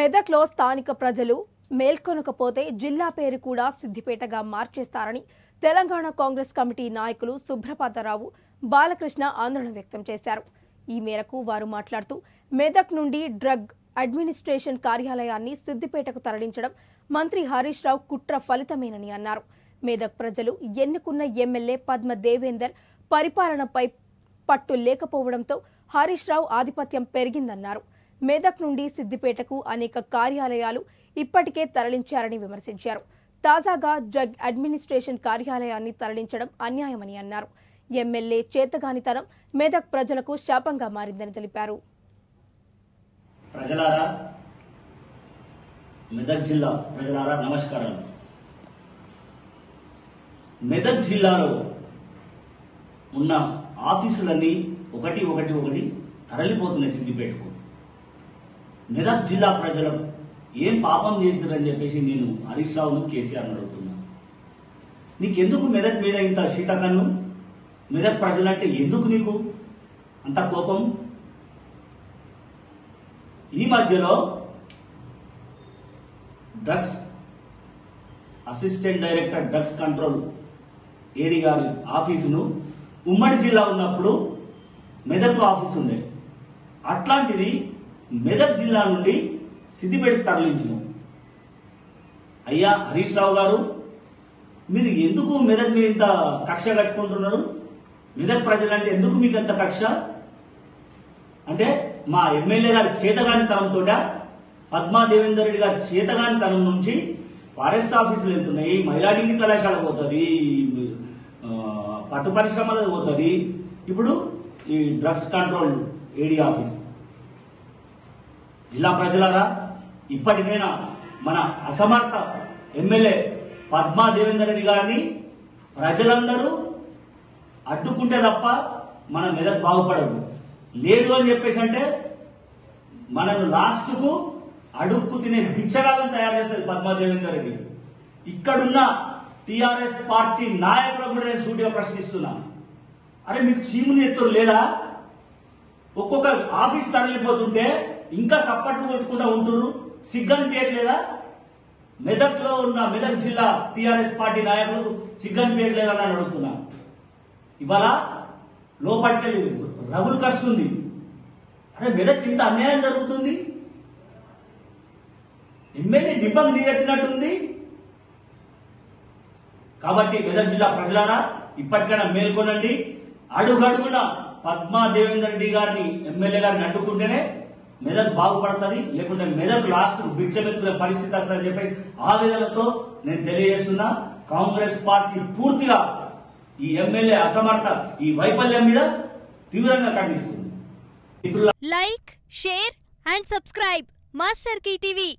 మెదక్లో స్థానిక ప్రజలు మేల్కొనకపోతే జిల్లా పేరు కూడా సిద్దిపేటగా మార్చేస్తారని తెలంగాణ కాంగ్రెస్ కమిటీ నాయకులు సుబ్రపాతరావు బాలకృష్ణ ఆందోళన వ్యక్తం చేశారు ఈ మేరకు వారు మాట్లాడుతూ మెదక్ నుండి డ్రగ్ అడ్మినిస్ట్రేషన్ కార్యాలయాన్ని సిద్దిపేటకు తరలించడం మంత్రి హరీష్ రావు కుట్ర ఫలితమేనని అన్నారు మెదక్ ప్రజలు ఎన్నుకున్న ఎమ్మెల్యే పద్మ దేవేందర్ పరిపాలనపై పట్టు లేకపోవడంతో హరీష్ రావు ఆధిపత్యం పెరిగిందన్నారు మెదక్ నుండి సిద్దిపేటకు అనేక కార్యాలయాలు ఇప్పటికే తరలించారని విమర్శించారు తాజాగా డ్రగ్ అడ్మినిస్ట్రేషన్ కార్యాలయాన్ని తరలించడం అన్యాయమని అన్నారు ఎమ్మెల్యే చేతగానితనం మెదక్ ప్రజలకు శాపంగా మారిందని తెలిపారు ప్రజలారా మెదక్ జిల్లా ప్రజలారా నమస్కారాలు మెదక్ జిల్లాలో ఉన్న ఆఫీసులన్నీ ఒకటి ఒకటి ఒకటి తరలిపోతున్నాయి సిద్దిపేటకు మెదక్ జిల్లా ప్రజలు ఏం పాపం చేశారని చెప్పేసి నేను హరీష్ రావును కేసీఆర్ అడుగుతున్నా నీకెందుకు మెదక్ మీద ఇంత శీతకన్ను మెదక్ ప్రజలంటే ఎందుకు నీకు అంత కోపం ఈ మధ్యలో drugs assistant director drugs control A గారి ఆఫీసును ఉమ్మడి జిల్లా ఉన్నప్పుడు మెదక్ ఆఫీస్ ఉండే అట్లాంటిది మెదక్ జిల్లా నుండి సిద్దిపేటకు తరలించను అయ్యా హరీష్ రావు గారు మీరు ఎందుకు మెదక్ మీద ఇంత కక్ష కట్టుకుంటున్నారు మెదక్ ప్రజలంటే ఎందుకు మీకు అంత కక్ష అంటే మా ఎమ్మెల్యే గారి చేతగాని తనంతో పద్మా దేవేందర్ రెడ్డి గారి చేతగాని తనం నుంచి ఫారెస్ట్ ఆఫీసులు వెళ్తున్నాయి మైలాడిని కళాశాల పోతుంది ఆ, పట్టు పరిశ్రమలు పోతుంది ఇప్పుడు ఈ డ్రగ్స్ కంట్రోల్ ఏడీ ఆఫీస్ జిల్లా ప్రజలారా ఇప్పటికైనా మన అసమర్థ ఎమ్మెల్యే పద్మా దేవేందర్ రెడ్డి గారిని ప్రజలందరూ అడ్డుకుంటే తప్ప మన మెదక్ బాగుపడదు లేదు అని చెప్పేసి అంటే మనను లాస్ట్కు అడుక్కు తినే బిచ్చగాలను తయారు చేస్తుంది పద్మా దేవేందర్ రెడ్డి ఇక్కడున్న టిఆర్ఎస్ పార్టీ నాయకులకు కూడా నేను సూటిగా ప్రశ్నిస్తున్నా అరే మీకు చీముని ఎత్తురు లేదా ఒక్కొక్క ఆఫీస్ తరలిపోతుంటే ఇంకా సప్పట్లు కొట్టుకుంటా ఉంటున్నారు సిగ్గనిపించట్లేదా మెదక్ లో ఉన్న మెదక్ జిల్లా టిఆర్ఎస్ పార్టీ నాయకులకు సిగ్గనిపించట్లేదా అని అడుగుతున్నా ఇవాళ లోపలికి వెళ్ళి రగులు కస్తుంది అరే మెదక్ ఇంత అన్యాయం జరుగుతుంది ఎమ్మెల్యే దిబ్బకు నీరెత్తినట్టుంది కాబట్టి మెదక్ జిల్లా ప్రజలారా ఇప్పటికైనా మేల్కొనండి అడుగడుగున పద్మా దేవేందర్ రెడ్డి గారిని ఎమ్మెల్యే గారిని అడ్డుకుంటేనే మెదక్ బాగుపడుతుంది లేకుంటే మెదక్ లాస్ట్ బిచ్చమెత్తుకునే పరిస్థితి వస్తుందని చెప్పి ఆవేదనతో నేను తెలియజేస్తున్నా కాంగ్రెస్ పార్టీ పూర్తిగా ఈ ఎమ్మెల్యే అసమర్థ ఈ వైఫల్యం మీద తీవ్రంగా ఖండిస్తుంది మిత్రుల like share and subscribe master TV